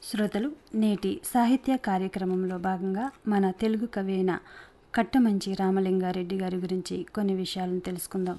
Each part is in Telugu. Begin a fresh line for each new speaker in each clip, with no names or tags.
శ్రోతలు నేటి సాహిత్య కార్యక్రమంలో భాగంగా మన తెలుగు కవి అయిన కట్టమంచి రామలింగారెడ్డి గారి గురించి కొన్ని విషయాలను తెలుసుకుందాం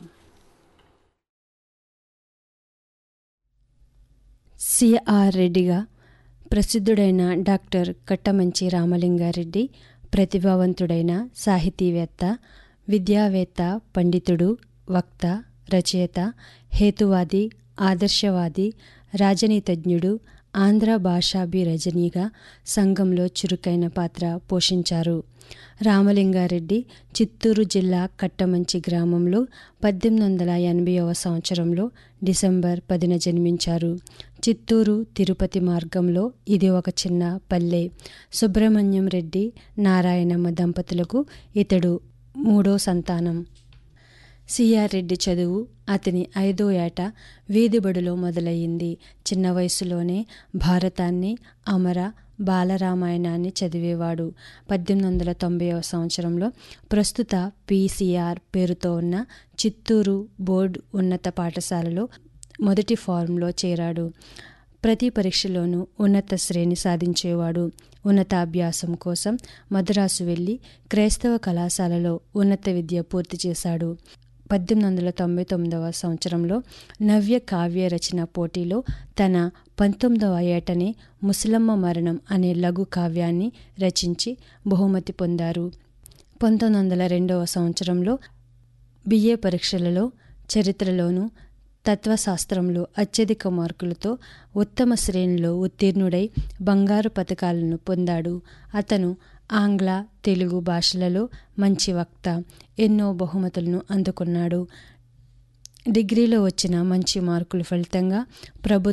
సిఆర్ రెడ్డిగా ప్రసిద్ధుడైన డాక్టర్ కట్టమంచి రామలింగారెడ్డి ప్రతిభావంతుడైన సాహితీవేత్త విద్యావేత్త పండితుడు వక్త రచయిత హేతువాది ఆదర్శవాది రాజనీతజ్ఞుడు ఆంధ్ర భాషాభిరజనీగా సంఘంలో చురుకైన పాత్ర పోషించారు రామలింగారెడ్డి చిత్తూరు జిల్లా కట్టమంచి గ్రామంలో పద్దెనిమిది వందల ఎనభైవ సంవత్సరంలో డిసెంబర్ పదిన జన్మించారు చిత్తూరు తిరుపతి మార్గంలో ఇది ఒక చిన్న పల్లె సుబ్రహ్మణ్యం రెడ్డి నారాయణమ్మ దంపతులకు ఇతడు మూడో సంతానం సిఆర్ రెడ్డి చదువు అతని ఐదో ఏట వీధిబడిలో మొదలయ్యింది చిన్న వయసులోనే భారతాన్ని అమర బాలరామాయణాన్ని చదివేవాడు పద్దెనిమిది వందల తొంభైవ సంవత్సరంలో ప్రస్తుత పీసీఆర్ పేరుతో ఉన్న చిత్తూరు బోర్డు ఉన్నత పాఠశాలలో మొదటి ఫారంలో చేరాడు ప్రతి పరీక్షలోనూ ఉన్నత శ్రేణి సాధించేవాడు ఉన్నతాభ్యాసం కోసం మద్రాసు వెళ్ళి క్రైస్తవ కళాశాలలో ఉన్నత విద్య పూర్తి చేశాడు పద్దెనిమిది వందల తొంభై తొమ్మిదవ సంవత్సరంలో నవ్య కావ్య రచన పోటీలో తన పంతొమ్మిదవ ఏటనే ముసలమ్మ మరణం అనే లఘు కావ్యాన్ని రచించి బహుమతి పొందారు పంతొమ్మిది వందల రెండవ సంవత్సరంలో బిఏ పరీక్షలలో చరిత్రలోను తత్వశాస్త్రంలో అత్యధిక మార్కులతో ఉత్తమ శ్రేణిలో ఉత్తీర్ణుడై బంగారు పథకాలను పొందాడు అతను ఆంగ్ల తెలుగు భాషలలో మంచి వక్త ఎన్నో బహుమతులను అందుకున్నాడు డిగ్రీలో వచ్చిన మంచి మార్కుల ఫలితంగా ప్రభుత్వ